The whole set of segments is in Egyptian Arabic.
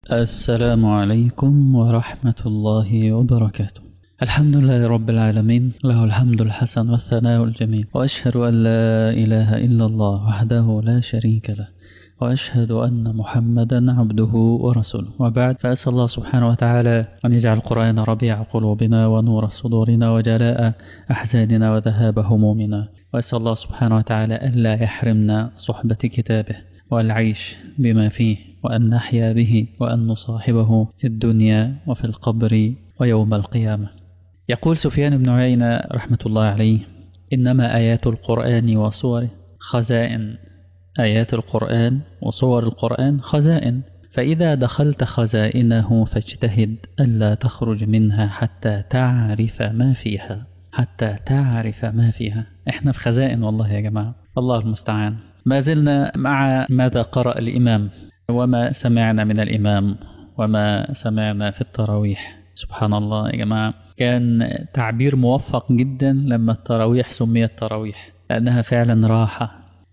السلام عليكم ورحمة الله وبركاته الحمد لله رب العالمين له الحمد الحسن والثناء الجميل وأشهد أن لا إله إلا الله وحده لا شريك له وأشهد أن محمدا عبده ورسوله وبعد فأسأل الله سبحانه وتعالى أن يجعل القرآن ربيع قلوبنا ونور صدورنا وجلاء أحزاننا وذهاب همومنا وأسأل الله سبحانه وتعالى ألا يحرمنا صحبة كتابه والعيش بما فيه وأن نحيا به وأن نصاحبه في الدنيا وفي القبر ويوم القيامة يقول سفيان بن عيينة رحمة الله عليه إنما آيات القرآن وصوره خزائن آيات القرآن وصور القرآن خزائن فإذا دخلت خزائنه فاجتهد ألا تخرج منها حتى تعرف ما فيها حتى تعرف ما فيها احنا في خزائن والله يا جماعة الله المستعان ما زلنا مع ماذا قرأ الإمام وما سمعنا من الإمام وما سمعنا في التراويح سبحان الله يا جماعة كان تعبير موفق جدا لما التراويح سميت تراويح لأنها فعلا راحة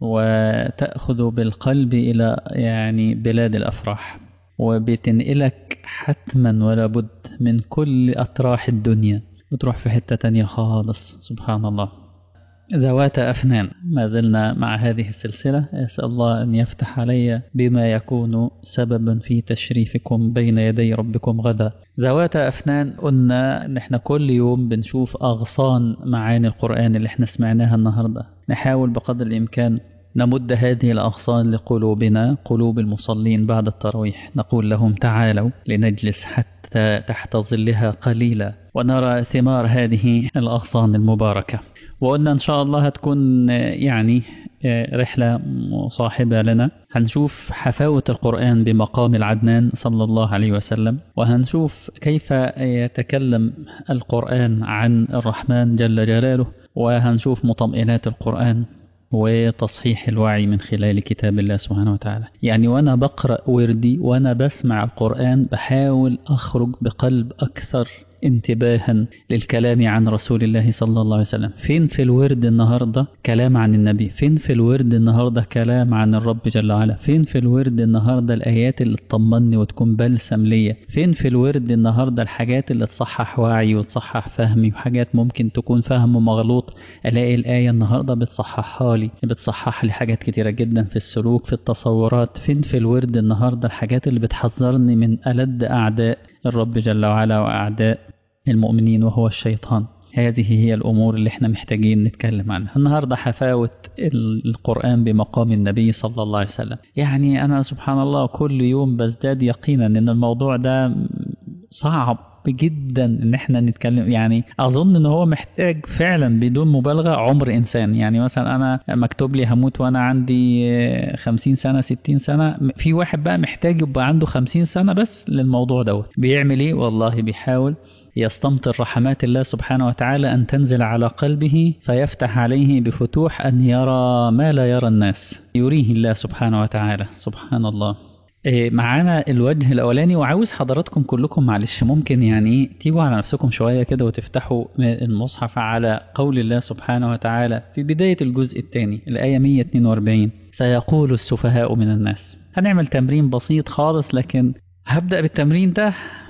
وتأخذ بالقلب إلى يعني بلاد الأفراح وبتنقلك حتما ولا بد من كل أطراح الدنيا وتروح في حتة تانية خالص سبحان الله ذوات أفنان ما زلنا مع هذه السلسلة أسأل الله أن يفتح علي بما يكون سببا في تشريفكم بين يدي ربكم غدا ذوات أفنان قلنا أن احنا كل يوم بنشوف أغصان معاني القرآن اللي احنا سمعناها النهاردة نحاول بقدر الإمكان نمد هذه الأغصان لقلوبنا قلوب المصلين بعد التراويح نقول لهم تعالوا لنجلس حتى تحت ظلها قليلا ونرى ثمار هذه الأغصان المباركة وقلنا إن شاء الله هتكون يعني رحلة مصاحبة لنا هنشوف حفاوة القرآن بمقام العدنان صلى الله عليه وسلم وهنشوف كيف يتكلم القرآن عن الرحمن جل جلاله وهنشوف مطمئنات القرآن وتصحيح الوعي من خلال كتاب الله سبحانه وتعالى يعني وأنا بقرأ وردي وأنا بسمع القرآن بحاول أخرج بقلب أكثر انتباها للكلام عن رسول الله صلى الله عليه وسلم فين في الورد النهاردة كلام عن النبي فين في الورد النهاردة كلام عن الرب جل وعلا فين في الورد النهاردة الآيات اللي تطمني وتكون بلسم ليا فين في الورد النهاردة الحاجات اللي تصحح وعي وتصحح فهمي وحاجات ممكن تكون فهم مغلوط ألاقي الآية النهاردة بتصححها لي بتصحح لي حاجات كتيرة جدا في السلوك في التصورات فين في الورد النهاردة الحاجات اللي بتحذرني من ألد أعداء الرب جل وعلا وأعداء المؤمنين وهو الشيطان هذه هي الأمور اللي احنا محتاجين نتكلم عنها النهاردة حفاوة القرآن بمقام النبي صلى الله عليه وسلم يعني أنا سبحان الله كل يوم بزداد يقينا أن الموضوع ده صعب جدا ان احنا نتكلم يعني اظن ان هو محتاج فعلا بدون مبالغه عمر انسان يعني مثلا انا مكتوب لي هموت وانا عندي خمسين سنه ستين سنه في واحد بقى محتاج يبقى عنده خمسين سنه بس للموضوع دوت بيعمل ايه والله بيحاول يستمطر رحمات الله سبحانه وتعالى أن تنزل على قلبه فيفتح عليه بفتوح أن يرى ما لا يرى الناس يريه الله سبحانه وتعالى سبحان الله معانا الوجه الأولاني وعاوز حضراتكم كلكم معلش ممكن يعني تيجوا على نفسكم شوية كده وتفتحوا المصحف على قول الله سبحانه وتعالى في بداية الجزء الثاني الآية 142 سيقول السفهاء من الناس هنعمل تمرين بسيط خالص لكن هبدأ بالتمرين ده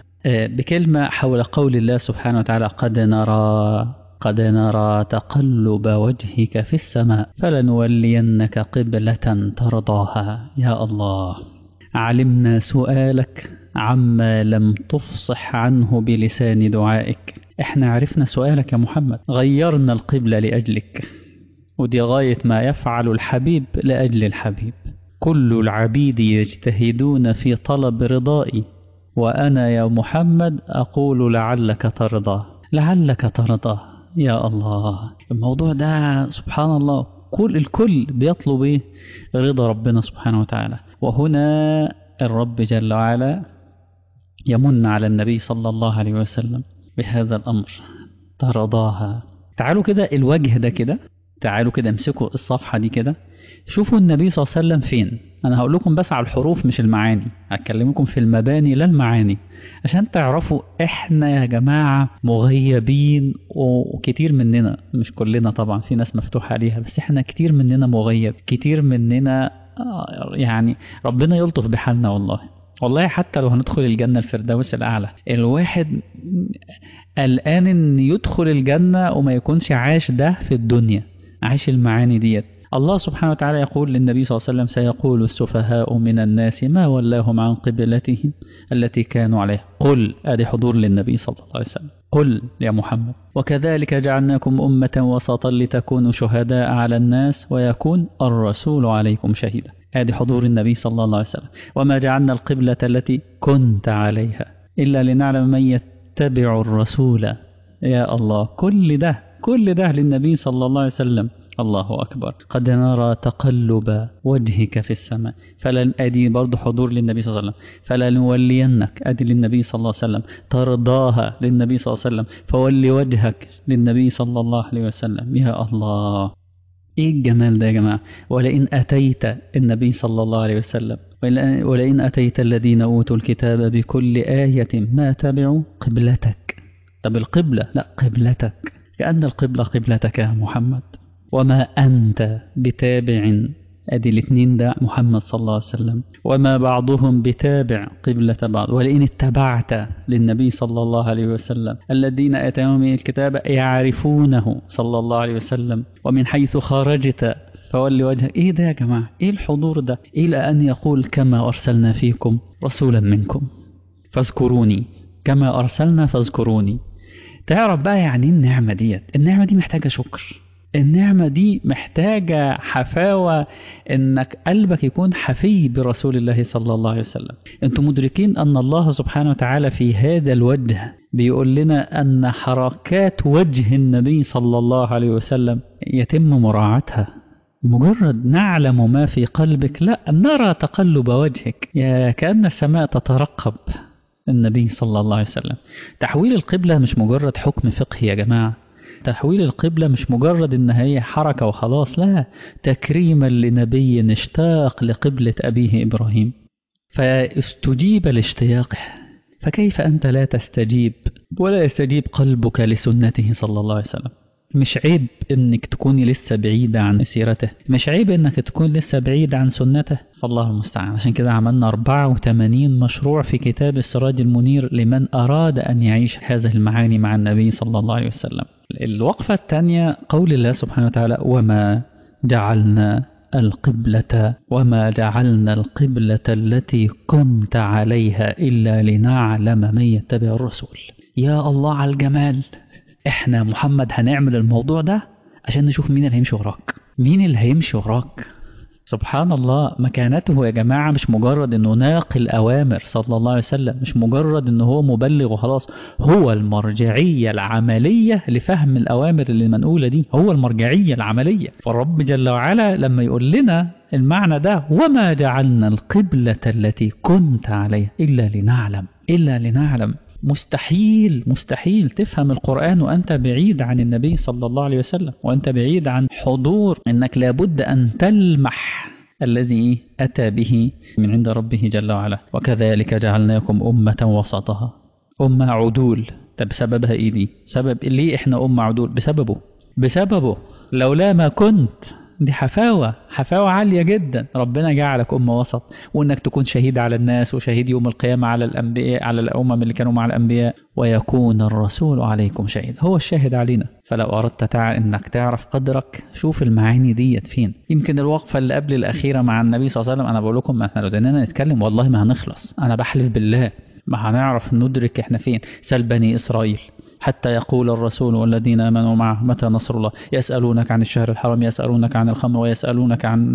بكلمة حول قول الله سبحانه وتعالى قد نرى قد نرى تقلب وجهك في السماء فلنولينك قبلة ترضاها يا الله علمنا سؤالك عما لم تفصح عنه بلسان دعائك احنا عرفنا سؤالك يا محمد غيرنا القبلة لأجلك ودي غاية ما يفعل الحبيب لأجل الحبيب كل العبيد يجتهدون في طلب رضائي وأنا يا محمد أقول لعلك ترضى لعلك ترضى يا الله الموضوع ده سبحان الله كل الكل بيطلب ايه رضا ربنا سبحانه وتعالى وهنا الرب جل وعلا يمن على النبي صلى الله عليه وسلم بهذا الأمر ترضاها تعالوا كده الوجه ده كده تعالوا كده امسكوا الصفحة دي كده شوفوا النبي صلى الله عليه وسلم فين انا هقول لكم بس على الحروف مش المعاني هكلمكم في المباني لا المعاني عشان تعرفوا احنا يا جماعة مغيبين وكتير مننا مش كلنا طبعا في ناس مفتوح عليها بس احنا كتير مننا مغيب كتير مننا يعني ربنا يلطف بحالنا والله والله حتى لو هندخل الجنة الفردوس الأعلى الواحد قلقان إن يدخل الجنة وما يكونش عاش ده في الدنيا عاش المعاني ديت الله سبحانه وتعالى يقول للنبي صلى الله عليه وسلم سيقول السفهاء من الناس ما ولاهم عن قبلتهم التي كانوا عليها قل ادي حضور للنبي صلى الله عليه وسلم قل يا محمد وكذلك جعلناكم أمة وسطا لتكونوا شهداء على الناس ويكون الرسول عليكم شهيدا ادي حضور النبي صلى الله عليه وسلم وما جعلنا القبلة التي كنت عليها إلا لنعلم من يتبع الرسول يا الله كل ده كل ده للنبي صلى الله عليه وسلم الله أكبر قد نرى تقلب وجهك في السماء فلن أدي برضه حضور للنبي صلى الله عليه وسلم فلنولينك أدي للنبي صلى الله عليه وسلم ترضاها للنبي صلى الله عليه وسلم فولي وجهك للنبي صلى الله عليه وسلم يا الله ايه الجمال ده يا جماعة ولئن أتيت النبي صلى الله عليه وسلم ولئن أتيت الذين أوتوا الكتاب بكل آية ما تبعوا قبلتك طب القبلة لا قبلتك كأن القبلة قبلتك يا محمد وما أنت بتابع أدي الاثنين ده محمد صلى الله عليه وسلم وما بعضهم بتابع قبلة بعض ولئن اتبعت للنبي صلى الله عليه وسلم الذين أتاهم الكتاب يعرفونه صلى الله عليه وسلم ومن حيث خرجت فولي وجهك ايه ده يا جماعة ايه الحضور ده الى ان يقول كما ارسلنا فيكم رسولا منكم فاذكروني كما ارسلنا فاذكروني تعرف بقى يعني النعمة ديت النعمة دي محتاجة شكر النعمة دي محتاجة حفاوة انك قلبك يكون حفي برسول الله صلى الله عليه وسلم انتم مدركين ان الله سبحانه وتعالى في هذا الوجه بيقول لنا ان حركات وجه النبي صلى الله عليه وسلم يتم مراعاتها مجرد نعلم ما في قلبك لا نرى تقلب وجهك يا كأن السماء تترقب النبي صلى الله عليه وسلم تحويل القبلة مش مجرد حكم فقهي يا جماعة تحويل القبلة مش مجرد إن هي حركة وخلاص لا تكريما لنبي اشتاق لقبلة أبيه إبراهيم فاستجيب لاشتياقه فكيف أنت لا تستجيب ولا يستجيب قلبك لسنته صلى الله عليه وسلم مش عيب انك تكوني لسه بعيدة عن سيرته مش عيب انك تكون لسه بعيد عن سنته فالله المستعان عشان كده عملنا 84 مشروع في كتاب السراج المنير لمن أراد أن يعيش هذه المعاني مع النبي صلى الله عليه وسلم الوقفة الثانية قول الله سبحانه وتعالى وما جعلنا القبلة وما جعلنا القبلة التي كنت عليها إلا لنعلم من يتبع الرسول يا الله على الجمال احنا محمد هنعمل الموضوع ده عشان نشوف مين اللي هيمشي وراك مين اللي هيمشي وراك سبحان الله مكانته يا جماعة مش مجرد انه ناقل اوامر صلى الله عليه وسلم مش مجرد انه هو مبلغ وخلاص هو المرجعية العملية لفهم الاوامر اللي منقولة دي هو المرجعية العملية فالرب جل وعلا لما يقول لنا المعنى ده وما جعلنا القبلة التي كنت عليها الا لنعلم الا لنعلم مستحيل مستحيل تفهم القرآن وأنت بعيد عن النبي صلى الله عليه وسلم وأنت بعيد عن حضور أنك لابد أن تلمح الذي أتى به من عند ربه جل وعلا وكذلك جعلناكم أمة وسطها أمة عدول طب سببها إيه دي سبب ليه إحنا أمة عدول بسببه بسببه لولا ما كنت دي حفاوة حفاوة عالية جدا ربنا جعلك أمة وسط وإنك تكون شهيد على الناس وشهيد يوم القيامة على الأنبياء على الأمم اللي كانوا مع الأنبياء ويكون الرسول عليكم شهيد هو الشاهد علينا فلو أردت تع... إنك تعرف قدرك شوف المعاني ديت فين يمكن الوقفة اللي قبل الأخيرة مع النبي صلى الله عليه وسلم أنا بقول لكم إحنا لو دنينا نتكلم والله ما هنخلص أنا بحلف بالله ما هنعرف ندرك إحنا فين سل بني إسرائيل حتى يقول الرسول والذين آمنوا معه متى نصر الله يسألونك عن الشهر الحرام يسألونك عن الخمر ويسألونك عن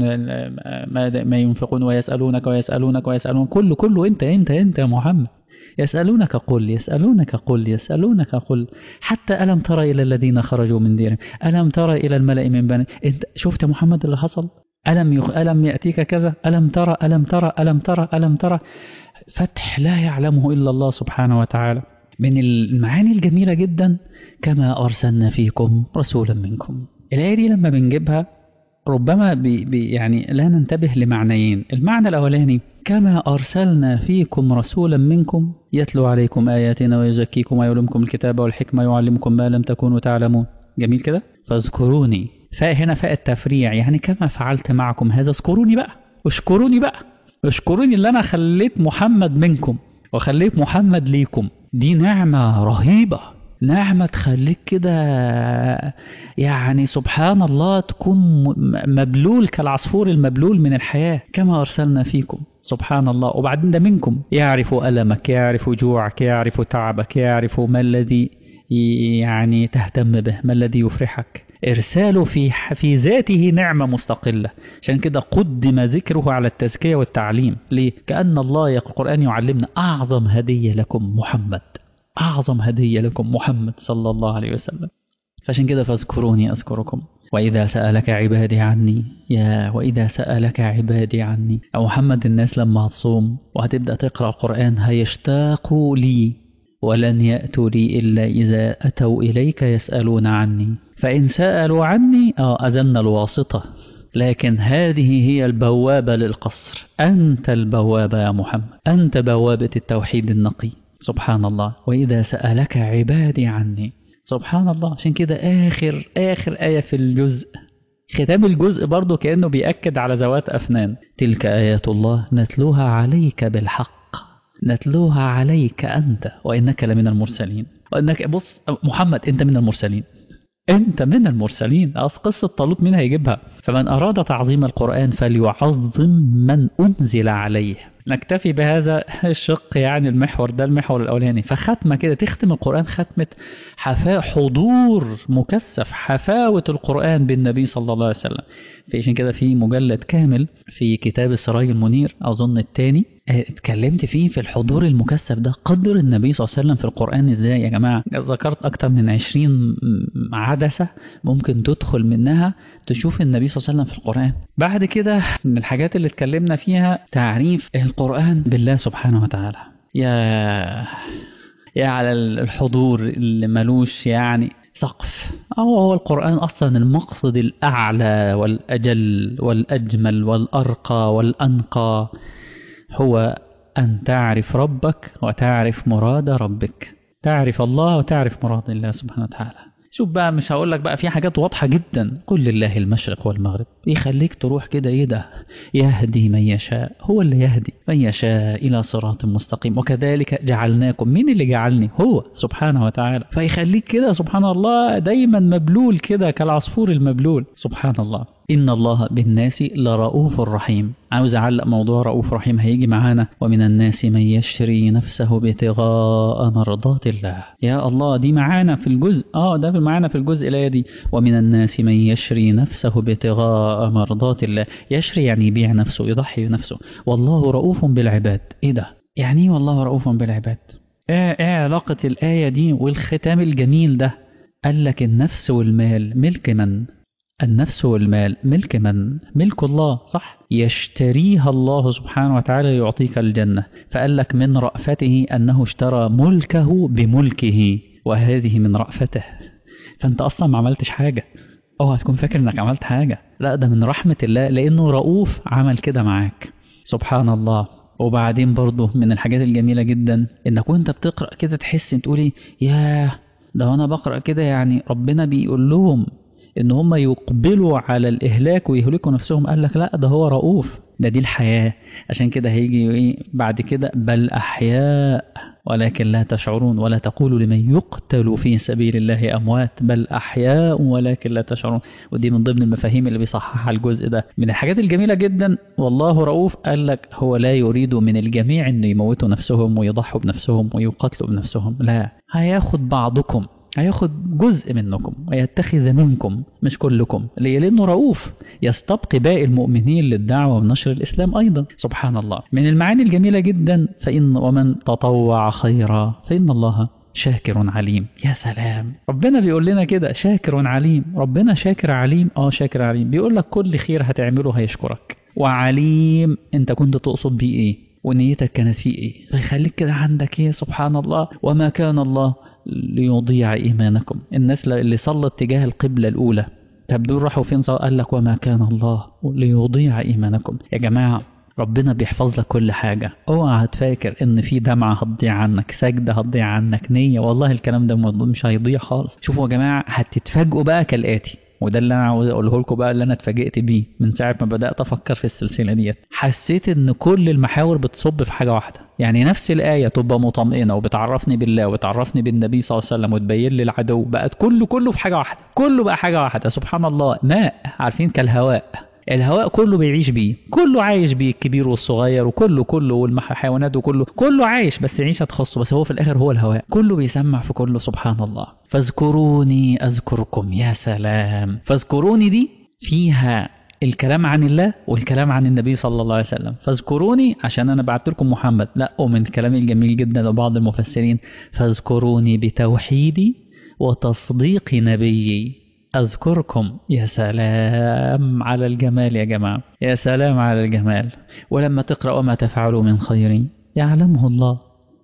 ما, ما ينفقون ويسألونك ويسألونك ويسألون كله كله أنت أنت أنت يا محمد يسألونك قل يسألونك قل يسألونك قل حتى ألم ترى إلى الذين خرجوا من ديرهم ألم ترى إلى الملأ من بني أنت شفت محمد اللي حصل ألم يخ... ألم يأتيك كذا ألم ترى ألم ترى ألم ترى ألم ترى فتح لا يعلمه إلا الله سبحانه وتعالى من المعاني الجميلة جدا كما أرسلنا فيكم رسولا منكم الآية دي لما بنجيبها ربما بي بي يعني لا ننتبه لمعنيين المعنى الأولاني كما أرسلنا فيكم رسولا منكم يتلو عليكم آياتنا ويزكيكم ويعلمكم الكتاب والحكمة ويعلمكم ما لم تكونوا تعلمون جميل كده فاذكروني فاء هنا فاء التفريع يعني كما فعلت معكم هذا اذكروني بقى اشكروني بقى اشكروني اللي انا خليت محمد منكم وخليت محمد ليكم دي نعمة رهيبة نعمة تخليك كده يعني سبحان الله تكون مبلول كالعصفور المبلول من الحياة كما أرسلنا فيكم سبحان الله وبعدين ده منكم يعرف ألمك يعرف جوعك يعرف تعبك يعرف ما الذي يعني تهتم به ما الذي يفرحك إرساله في في ذاته نعمة مستقلة عشان كده قدم ذكره على التزكية والتعليم ليه؟ كأن الله القرآن يعلمنا أعظم هدية لكم محمد أعظم هدية لكم محمد صلى الله عليه وسلم فعشان كده فاذكروني أذكركم وإذا سألك عبادي عني يا وإذا سألك عبادي عني أو محمد الناس لما هتصوم وهتبدأ تقرأ القرآن هيشتاقوا لي ولن يأتوا لي إلا إذا أتوا إليك يسألون عني فإن سألوا عني آه أذن الواسطة لكن هذه هي البوابة للقصر أنت البوابة يا محمد أنت بوابة التوحيد النقي سبحان الله وإذا سألك عبادي عني سبحان الله عشان كده آخر آخر آية في الجزء ختام الجزء برضه كأنه بيأكد على ذوات أفنان تلك آيات الله نتلوها عليك بالحق نتلوها عليك أنت وإنك لمن المرسلين وإنك بص محمد أنت من المرسلين أنت من المرسلين أصل قصة طالوت مين هيجيبها فمن أراد تعظيم القرآن فليعظم من أنزل عليه نكتفي بهذا الشق يعني المحور ده المحور الأولاني فختمة كده تختم القرآن ختمة حفاء حضور مكثف حفاوة القرآن بالنبي صلى الله عليه وسلم في عشان كده في مجلد كامل في كتاب السراج المنير أظن الثاني اتكلمت فيه في الحضور المكثف ده قدر النبي صلى الله عليه وسلم في القرآن ازاي يا جماعة ذكرت أكتر من عشرين عدسة ممكن تدخل منها تشوف النبي صلى الله عليه وسلم في القرآن بعد كده من الحاجات اللي اتكلمنا فيها تعريف القرآن بالله سبحانه وتعالى يا يا على الحضور اللي ملوش يعني سقف أو هو القرآن أصلا المقصد الأعلى والأجل والأجمل والأرقى والأنقى هو أن تعرف ربك وتعرف مراد ربك تعرف الله وتعرف مراد الله سبحانه وتعالى شوف بقى مش هقول لك بقى في حاجات واضحة جدا قل لله المشرق والمغرب يخليك تروح كده ايه ده يهدي من يشاء هو اللي يهدي من يشاء إلى صراط مستقيم وكذلك جعلناكم مين اللي جعلني هو سبحانه وتعالى فيخليك كده سبحان الله دايما مبلول كده كالعصفور المبلول سبحان الله إن الله بالناس لرؤوف رحيم عاوز أعلق موضوع رؤوف رحيم هيجي معانا ومن الناس من يشري نفسه ابتغاء مرضات الله يا الله دي معانا في الجزء آه ده معانا في الجزء الآية دي ومن الناس من يشري نفسه ابتغاء مرضات الله يشري يعني يبيع نفسه يضحي بنفسه والله رؤوف بالعباد إيه ده يعني والله رؤوف بالعباد إيه, إيه علاقة الآية دي والختام الجميل ده قال لك النفس والمال ملك من النفس والمال ملك من؟ ملك الله صح؟ يشتريها الله سبحانه وتعالى يعطيك الجنة فقال لك من رأفته أنه اشترى ملكه بملكه وهذه من رأفته فأنت أصلا ما عملتش حاجة أو هتكون فاكر أنك عملت حاجة لا ده من رحمة الله لأنه رؤوف عمل كده معاك سبحان الله وبعدين برضه من الحاجات الجميلة جدا انك وانت بتقرأ كده تحس تقولي ياه ده وانا بقرأ كده يعني ربنا بيقول لهم ان هم يقبلوا على الاهلاك ويهلكوا نفسهم قال لك لا ده هو رؤوف ده دي الحياة عشان كده هيجي ايه بعد كده بل احياء ولكن لا تشعرون ولا تقولوا لمن يقتل في سبيل الله اموات بل احياء ولكن لا تشعرون ودي من ضمن المفاهيم اللي بيصححها الجزء ده من الحاجات الجميلة جدا والله رؤوف قال لك هو لا يريد من الجميع انه يموتوا نفسهم ويضحوا بنفسهم ويقتلوا بنفسهم لا هياخد بعضكم هياخد جزء منكم ويتخذ منكم مش كلكم ليه لأنه رؤوف يستبقي باقي المؤمنين للدعوة ونشر الإسلام أيضا سبحان الله من المعاني الجميلة جدا فإن ومن تطوع خيرا فإن الله شاكر عليم يا سلام ربنا بيقول لنا كده شاكر عليم ربنا شاكر عليم اه شاكر عليم بيقول لك كل خير هتعمله هيشكرك وعليم انت كنت تقصد بيه ايه ونيتك كانت فيه ايه فيخليك كده عندك ايه سبحان الله وما كان الله ليضيع إيمانكم الناس اللي صلت تجاه القبلة الأولى تبدو راحوا فين قال لك وما كان الله ليضيع إيمانكم يا جماعة ربنا بيحفظ لك كل حاجة اوعى تفاكر ان في دمعة هتضيع عنك سجدة هتضيع عنك نية والله الكلام ده مش هيضيع خالص شوفوا يا جماعة هتتفاجئوا بقى كالآتي وده اللي انا عاوز اقوله لكم بقى اللي انا اتفاجئت بيه من ساعه ما بدات افكر في السلسله ديت حسيت ان كل المحاور بتصب في حاجه واحده يعني نفس الايه تبقى مطمئنه وبتعرفني بالله وبتعرفني بالنبي صلى الله عليه وسلم وتبين لي العدو بقت كله كله في حاجه واحده كله بقى حاجه واحده سبحان الله ماء عارفين كالهواء الهواء كله بيعيش بيه كله عايش بيه الكبير والصغير وكله كله والحيوانات وكله كله عايش بس عيشة تخصه بس هو في الآخر هو الهواء كله بيسمع في كله سبحان الله فاذكروني أذكركم يا سلام فاذكروني دي فيها الكلام عن الله والكلام عن النبي صلى الله عليه وسلم فاذكروني عشان أنا بعت لكم محمد لا ومن كلامي الجميل جدا لبعض المفسرين فاذكروني بتوحيدي وتصديق نبيي أذكركم يا سلام على الجمال يا جماعة يا سلام على الجمال ولما تقرأ وما تفعلوا من خير يعلمه الله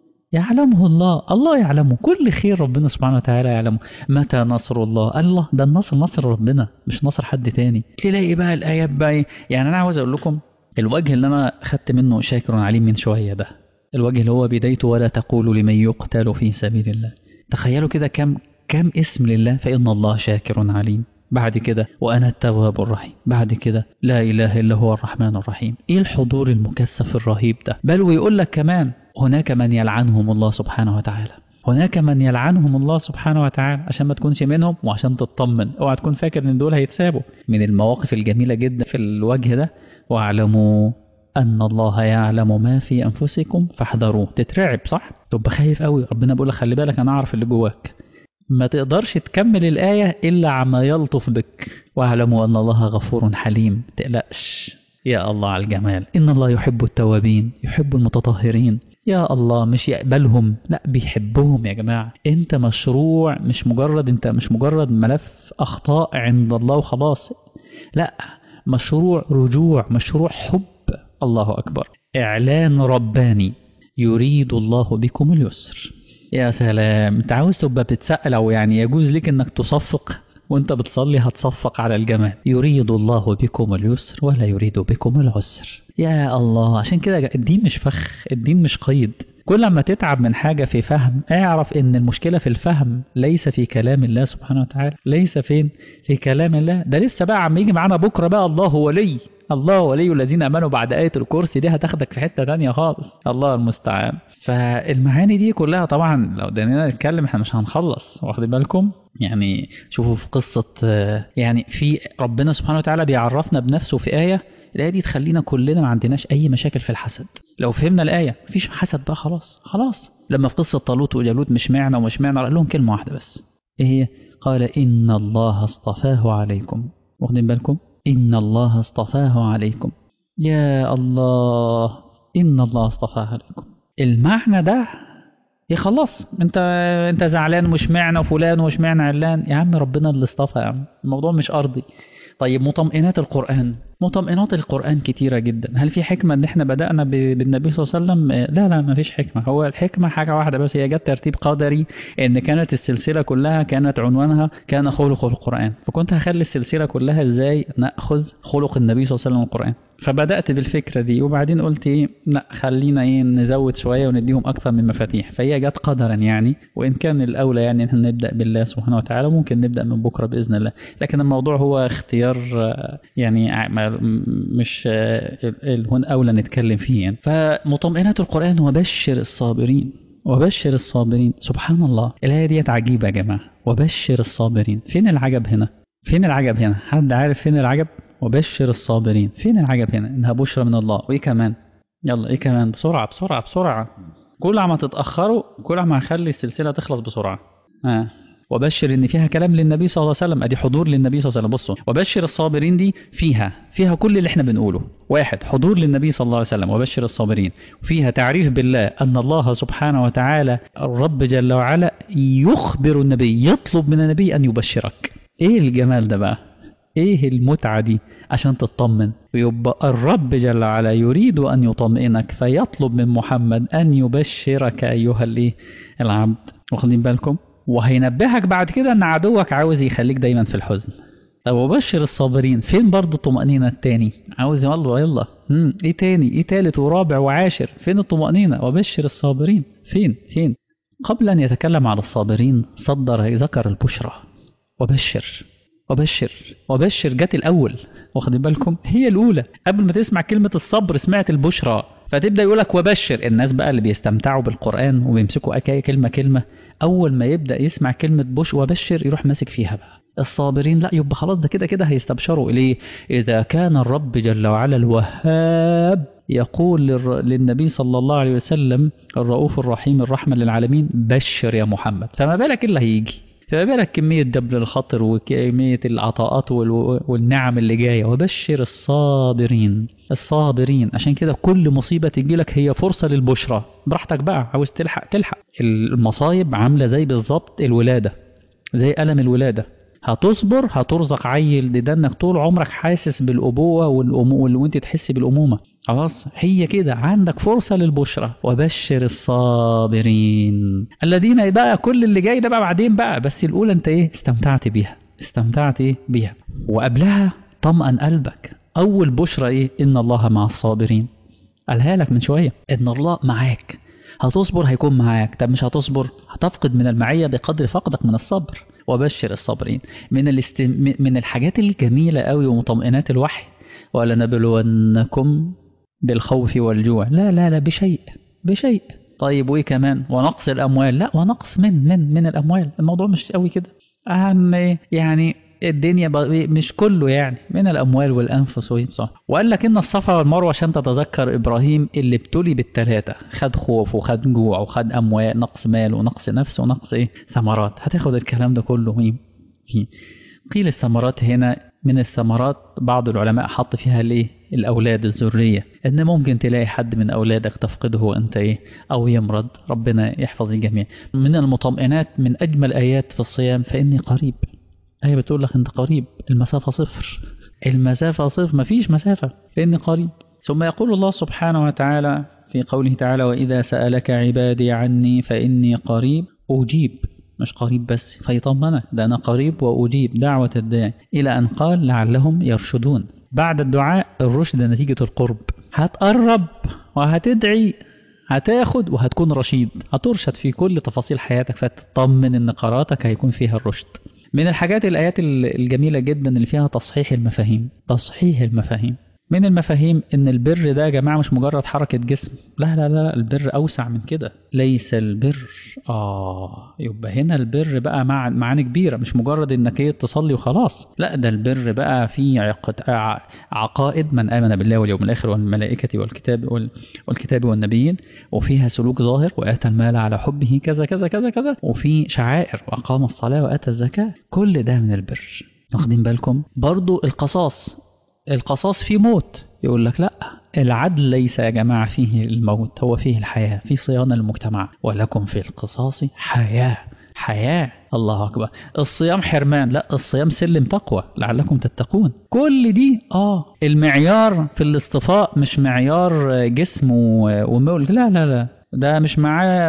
يعلمه الله الله يعلمه كل خير ربنا سبحانه وتعالى يعلمه متى نصر الله الله ده النصر نصر ربنا مش نصر حد تاني تلاقي بقى الآيات بقى يعني أنا عاوز أقول لكم الوجه اللي أنا خدت منه شاكر عليم من شوية ده الوجه اللي هو بدايته ولا تقولوا لمن يقتل في سبيل الله تخيلوا كده كم كم اسم لله فإن الله شاكر عليم بعد كده وأنا التواب الرحيم بعد كده لا إله إلا هو الرحمن الرحيم إيه الحضور المكثف الرهيب ده بل ويقول لك كمان هناك من يلعنهم الله سبحانه وتعالى هناك من يلعنهم الله سبحانه وتعالى عشان ما تكونش منهم وعشان تطمن اوعى تكون فاكر ان دول هيتسابوا من المواقف الجميلة جدا في الوجه ده واعلموا أن الله يعلم ما في أنفسكم فاحذروه تترعب صح؟ تبقى خايف قوي ربنا بيقول لك خلي بالك أنا أعرف اللي جواك ما تقدرش تكمل الآية إلا عما يلطف بك واعلموا أن الله غفور حليم تقلقش يا الله على الجمال إن الله يحب التوابين يحب المتطهرين يا الله مش يقبلهم لا بيحبهم يا جماعة انت مشروع مش مجرد انت مش مجرد ملف أخطاء عند الله وخلاص لا مشروع رجوع مشروع حب الله أكبر إعلان رباني يريد الله بكم اليسر يا سلام انت عاوز تبقى بتسأل او يعني يجوز لك انك تصفق وانت بتصلي هتصفق على الجمال يريد الله بكم اليسر ولا يريد بكم العسر يا الله عشان كده الدين مش فخ الدين مش قيد كل ما تتعب من حاجة في فهم اعرف ان المشكلة في الفهم ليس في كلام الله سبحانه وتعالى ليس فين في كلام الله ده لسه بقى عم يجي معانا بكرة بقى الله ولي الله ولي الذين امنوا بعد آية الكرسي دي هتاخدك في حتة تانية خالص الله المستعان فالمعاني دي كلها طبعا لو دانينا نتكلم احنا مش هنخلص واخدين بالكم يعني شوفوا في قصة يعني في ربنا سبحانه وتعالى بيعرفنا بنفسه في آية الآية دي تخلينا كلنا ما عندناش أي مشاكل في الحسد لو فهمنا الآية مفيش حسد بقى خلاص خلاص لما في قصة طالوت وجالوت مش معنى ومش معنى قال لهم كلمة واحدة بس إيه هي قال إن الله اصطفاه عليكم واخدين بالكم إن الله اصطفاه عليكم يا الله إن الله اصطفاه عليكم المعنى ده يا خلاص انت انت زعلان ومش معنى فلان ومش معنى علان يا عم ربنا اللي اصطفى يا عم الموضوع مش ارضي طيب مطمئنات القرآن مطمئنات القرآن كتيرة جدا هل في حكمة ان احنا بدأنا بالنبي صلى الله عليه وسلم لا لا ما فيش حكمة هو الحكمة حاجة واحدة بس هي جت ترتيب قدري ان كانت السلسلة كلها كانت عنوانها كان خلق القرآن فكنت هخلي السلسلة كلها ازاي نأخذ خلق النبي صلى الله عليه وسلم القرآن فبدأت بالفكرة دي وبعدين قلت ايه لا خلينا ايه نزود شوية ونديهم أكثر من مفاتيح فهي جت قدرا يعني وإن كان الأولى يعني ان احنا نبدأ بالله سبحانه وتعالى ممكن نبدأ من بكرة بإذن الله لكن الموضوع هو اختيار يعني مش هون أولى نتكلم فيه يعني فمطمئنات القرآن وبشر الصابرين وبشر الصابرين سبحان الله الآية ديت عجيبة يا جماعة وبشر الصابرين فين العجب هنا فين العجب هنا حد عارف فين العجب وبشر الصابرين فين العجب هنا انها بشرى من الله وايه كمان يلا ايه كمان بسرعة بسرعة بسرعة كل ما تتأخروا كل ما هخلي السلسلة تخلص بسرعة آه. وبشر ان فيها كلام للنبي صلى الله عليه وسلم ادي حضور للنبي صلى الله عليه وسلم بصوا وبشر الصابرين دي فيها فيها كل اللي احنا بنقوله واحد حضور للنبي صلى الله عليه وسلم وبشر الصابرين فيها تعريف بالله ان الله سبحانه وتعالى الرب جل وعلا يخبر النبي يطلب من النبي ان يبشرك ايه الجمال ده بقى ايه المتعة دي عشان تطمن ويبقى الرب جل وعلا يريد ان يطمئنك فيطلب من محمد ان يبشرك ايها الايه العبد واخدين بالكم وهينبهك بعد كده ان عدوك عاوز يخليك دايما في الحزن طب وبشر الصابرين فين برضه الطمأنينة التاني عاوز يلا يلا مم. ايه تاني ايه تالت ورابع وعاشر فين الطمأنينة وبشر الصابرين فين فين قبل ان يتكلم على الصابرين صدر ذكر البشرى وبشر وبشر وبشر جت الأول واخدين بالكم هي الأولى قبل ما تسمع كلمة الصبر سمعت البشرى فتبدأ يقولك وبشر الناس بقى اللي بيستمتعوا بالقرآن وبيمسكوا أكاية كلمة كلمة أول ما يبدأ يسمع كلمة بش وبشر يروح ماسك فيها بقى الصابرين لا يبقى خلاص ده كده كده هيستبشروا إليه إذا كان الرب جل وعلا الوهاب يقول للر... للنبي صلى الله عليه وسلم الرؤوف الرحيم الرحمة للعالمين بشر يا محمد فما بالك اللي هيجي فما بالك كمية جبل الخطر وكمية العطاءات وال... والنعم اللي جاية وبشر الصابرين الصابرين عشان كده كل مصيبة تجي لك هي فرصة للبشرى براحتك بقى عاوز تلحق تلحق المصايب عاملة زي بالظبط الولادة زي ألم الولادة هتصبر هترزق عيل ديدنك طول عمرك حاسس بالأبوة والأمو وانت تحس بالأمومة خلاص هي كده عندك فرصة للبشرى وبشر الصابرين الذين بقى كل اللي جاي ده بقى بعدين بقى بس الأولى انت ايه استمتعت بيها استمتعت ايه بيها وقبلها طمأن قلبك أول بشرى ايه إن الله مع الصابرين قالها لك من شوية إن الله معاك هتصبر هيكون معاك طب مش هتصبر هتفقد من المعية بقدر فقدك من الصبر وبشر الصابرين من الاست... من الحاجات الجميلة قوي ومطمئنات الوحي ولنبلونكم بالخوف والجوع لا لا لا بشيء بشيء طيب وايه كمان ونقص الاموال لا ونقص من من من الاموال الموضوع مش قوي كده اهم ايه يعني الدنيا مش كله يعني من الاموال والانفس صح وقال لك ان الصفا والمروه عشان تتذكر ابراهيم اللي ابتلي بالثلاثه خد خوف وخد جوع وخد اموال نقص مال ونقص نفس ونقص ايه ثمرات هتاخد الكلام ده كله مين قيل الثمرات هنا من الثمرات بعض العلماء حط فيها ليه الأولاد الذرية إن ممكن تلاقي حد من أولادك تفقده وأنت إيه أو يمرض ربنا يحفظ الجميع من المطمئنات من أجمل آيات في الصيام فإني قريب آية بتقول لك أنت قريب المسافة صفر المسافة صفر مفيش مسافة فإني قريب ثم يقول الله سبحانه وتعالى في قوله تعالى وإذا سألك عبادي عني فإني قريب أجيب مش قريب بس فيطمنك ده أنا قريب وأجيب دعوة الداعي إلى أن قال لعلهم يرشدون بعد الدعاء الرشد نتيجة القرب هتقرب وهتدعي هتاخد وهتكون رشيد هترشد في كل تفاصيل حياتك فتطمن ان قراراتك هيكون فيها الرشد من الحاجات الآيات الجميلة جدا اللي فيها تصحيح المفاهيم تصحيح المفاهيم من المفاهيم ان البر ده يا جماعة مش مجرد حركة جسم لا لا لا البر أوسع من كده ليس البر آه يبقى هنا البر بقى مع معاني كبيرة مش مجرد انك ايه تصلي وخلاص لا ده البر بقى في عقائد من آمن بالله واليوم الآخر والملائكة والكتاب والكتاب والنبيين وفيها سلوك ظاهر وآتى المال على حبه كذا كذا كذا كذا وفي شعائر وأقام الصلاة وآتى الزكاة كل ده من البر واخدين بالكم برضو القصاص القصاص فيه موت يقول لك لا العدل ليس يا جماعة فيه الموت هو فيه الحياة في صيانة المجتمع ولكم في القصاص حياة حياة الله أكبر الصيام حرمان لا الصيام سلم تقوى لعلكم تتقون كل دي آه المعيار في الاصطفاء مش معيار جسم ومولك لا لا لا ده مش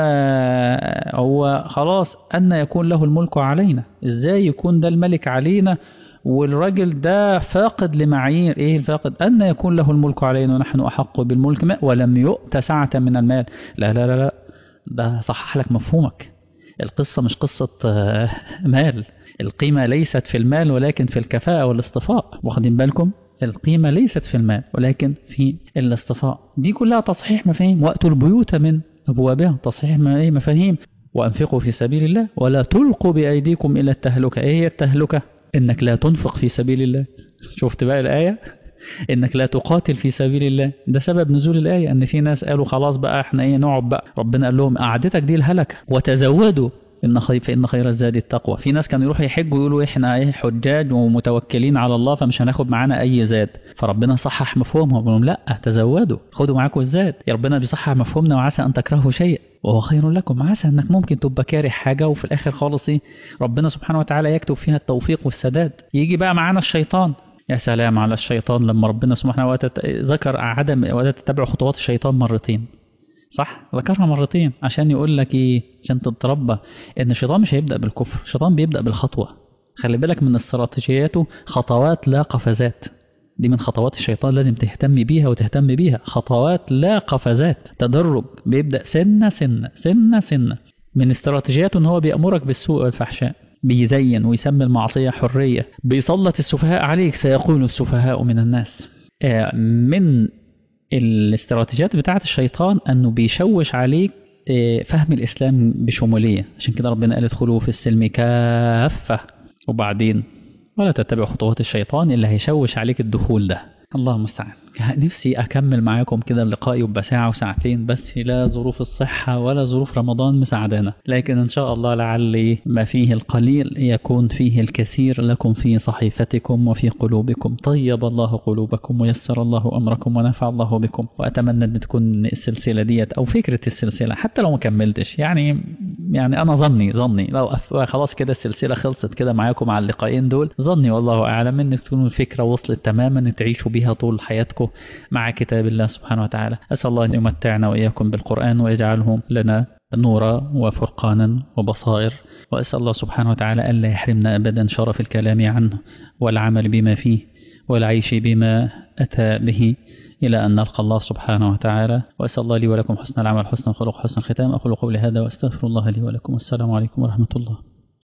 معاه هو خلاص أن يكون له الملك علينا إزاي يكون ده الملك علينا والراجل ده فاقد لمعايير ايه الفاقد ان يكون له الملك علينا ونحن احق بالملك ما ولم يؤت سعة من المال لا لا لا لا ده صحح لك مفهومك القصة مش قصة مال القيمة ليست في المال ولكن في الكفاءة والاصطفاء واخدين بالكم القيمة ليست في المال ولكن في الاصطفاء دي كلها تصحيح مفاهيم وقتوا البيوت من أبوابها تصحيح مفاهيم وأنفقوا في سبيل الله ولا تلقوا بأيديكم إلى التهلكة إيه هي التهلكة انك لا تنفق في سبيل الله شفت بقى الآية انك لا تقاتل في سبيل الله ده سبب نزول الآية ان في ناس قالوا خلاص بقى احنا ايه نقعد بقى ربنا قال لهم قعدتك دي الهلكة وتزودوا ان خير فان خير الزاد التقوى في ناس كانوا يروحوا يحجوا يقولوا احنا ايه حجاج ومتوكلين على الله فمش هناخد معانا اي زاد فربنا صحح مفهومهم قال لهم لا تزودوا خدوا معاكم الزاد يا ربنا بيصحح مفهومنا وعسى ان تكرهوا شيء وهو خير لكم عسى انك ممكن تبقى كاره حاجه وفي الاخر خالص ايه ربنا سبحانه وتعالى يكتب فيها التوفيق والسداد يجي بقى معانا الشيطان يا سلام على الشيطان لما ربنا سبحانه وتعالى ذكر عدم ولا تتبع خطوات الشيطان مرتين صح ذكرها مرتين عشان يقول لك ايه عشان تتربى ان الشيطان مش هيبدا بالكفر الشيطان بيبدا بالخطوه خلي بالك من استراتيجياته خطوات لا قفزات دي من خطوات الشيطان لازم تهتم بيها وتهتم بيها خطوات لا قفزات تدرج بيبدا سنه سنه سنه سنه من استراتيجياته ان هو بيامرك بالسوء والفحشاء بيزين ويسمي المعصية حرية بيسلط السفهاء عليك سيقول السفهاء من الناس آه، من الاستراتيجيات بتاعة الشيطان أنه بيشوش عليك آه، فهم الإسلام بشمولية عشان كده ربنا قال ادخلوا في السلم كافة وبعدين ولا تتبع خطوات الشيطان اللي هيشوش عليك الدخول ده الله المستعان نفسي أكمل معاكم كده اللقاء يبقى ساعة وساعتين بس لا ظروف الصحة ولا ظروف رمضان مساعدانا لكن إن شاء الله لعل ما فيه القليل يكون فيه الكثير لكم في صحيفتكم وفي قلوبكم طيب الله قلوبكم ويسر الله أمركم ونفع الله بكم وأتمنى أن تكون السلسلة ديت أو فكرة السلسلة حتى لو ما كملتش يعني يعني أنا ظني ظني لو أف- خلاص كده السلسلة خلصت كده معاكم على اللقاءين دول ظني والله أعلم أن تكون الفكرة وصلت تماما تعيشوا بيها طول حياتكم مع كتاب الله سبحانه وتعالى أسأل الله أن يمتعنا وإياكم بالقرآن ويجعله لنا نورا وفرقانا وبصائر وأسأل الله سبحانه وتعالى ألا يحرمنا أبدا شرف الكلام عنه والعمل بما فيه والعيش بما أتى به إلى أن نلقى الله سبحانه وتعالى وأسأل الله لي ولكم حسن العمل حسن الخلق حسن الختام أقول قولي هذا وأستغفر الله لي ولكم والسلام عليكم ورحمة الله